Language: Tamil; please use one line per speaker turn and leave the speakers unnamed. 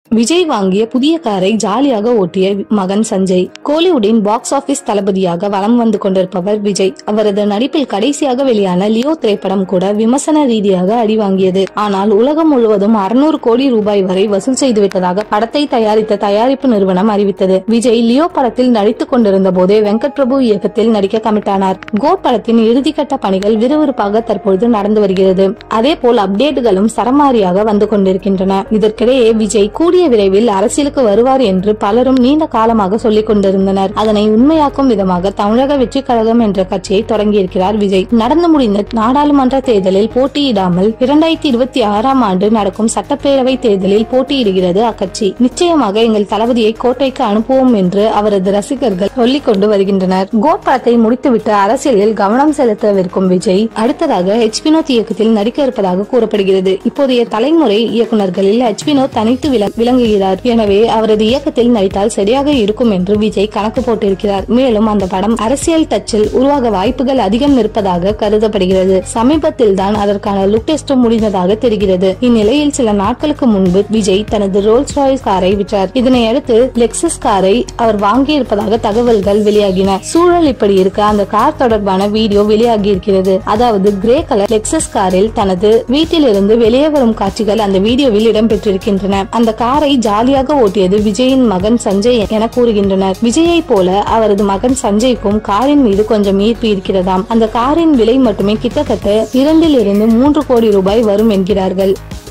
விஜய் வாங்கிய புதிய காரை ஜாலியாக ஓட்டிய மகன் சஞ்சய் கோலிவுட்டின் பாக்ஸ் ஆபீஸ் தளபதியாக வலம் வந்து கொண்டிருப்பவர் விஜய் அவரது நடிப்பில் கடைசியாக வெளியான லியோ திரைப்படம் கூட விமர்சன ரீதியாக அடி வாங்கியது ஆனால் உலகம் முழுவதும் அறுநூறு கோடி ரூபாய் வரை வசூல் செய்துவிட்டதாக படத்தை தயாரித்த தயாரிப்பு நிறுவனம் அறிவித்தது விஜய் லியோ படத்தில் நடித்துக் கொண்டிருந்த போதே வெங்கட் பிரபு இயக்கத்தில் நடிக்க கமிட்டானார் கோட் படத்தின் இறுதிக்கட்ட பணிகள் விறுவிறுப்பாக தற்பொழுது நடந்து வருகிறது அதே போல் அப்டேட்டுகளும் சரமாரியாக வந்து கொண்டிருக்கின்றன இதற்கிடையே விஜய் கூடிய விரைவில் அரசியலுக்கு வருவார் என்று பலரும் நீண்ட காலமாக சொல்லிக் கொண்டிருந்தனர் அதனை உண்மையாக்கும் விதமாக தமிழக வெற்றி கழகம் என்ற கட்சியை தொடங்கியிருக்கிறார் விஜய் நடந்து முடிந்த நாடாளுமன்ற தேர்தலில் போட்டியிடாமல் இரண்டாயிரத்தி இருபத்தி ஆறாம் ஆண்டு நடக்கும் சட்டப்பேரவை தேர்தலில் போட்டியிடுகிறது அக்கட்சி நிச்சயமாக எங்கள் தளபதியை கோட்டைக்கு அனுப்புவோம் என்று அவரது ரசிகர்கள் சொல்லிக் கொண்டு வருகின்றனர் கோட் படத்தை முடித்துவிட்டு அரசியலில் கவனம் செலுத்தவிருக்கும் விஜய் அடுத்ததாக எச் வினோத் இயக்கத்தில் நடிக்க இருப்பதாக கூறப்படுகிறது இப்போதைய தலைமுறை இயக்குனர்களில் எச் வினோத் தனித்து விள- விளங்குகிறார் எனவே அவரது இயக்கத்தில் நடித்தால் சரியாக இருக்கும் என்று விஜய் கணக்கு போட்டிருக்கிறார் மேலும் அந்த படம் அரசியல் டச்சில் உருவாக வாய்ப்புகள் அதிகம் இருப்பதாக கருதப்படுகிறது சமீபத்தில் தான் அதற்கான லுக் டெஸ்ட் முடிந்ததாக தெரிகிறது இந்நிலையில் சில நாட்களுக்கு முன்பு விஜய் தனது ரோல்ஸ் ராய்ஸ் காரை விற்றார் இதனை அடுத்து லெக்சஸ் காரை அவர் வாங்கியிருப்பதாக தகவல்கள் வெளியாகின சூழல் இப்படி இருக்க அந்த கார் தொடர்பான வீடியோ வெளியாகி இருக்கிறது அதாவது கிரே கலர் லெக்சஸ் காரில் தனது வீட்டில் இருந்து வெளியே வரும் காட்சிகள் அந்த வீடியோவில் இடம்பெற்றிருக்கின்றன அந்த காரை ஜாலியாக ஓட்டியது விஜயின் மகன் சஞ்சய் என கூறுகின்றனர் விஜயை போல அவரது மகன் சஞ்சய்க்கும் காரின் மீது கொஞ்சம் ஈர்ப்பு இருக்கிறதாம் அந்த காரின் விலை மட்டுமே கிட்டத்தட்ட இரண்டில் இருந்து மூன்று கோடி ரூபாய் வரும் என்கிறார்கள்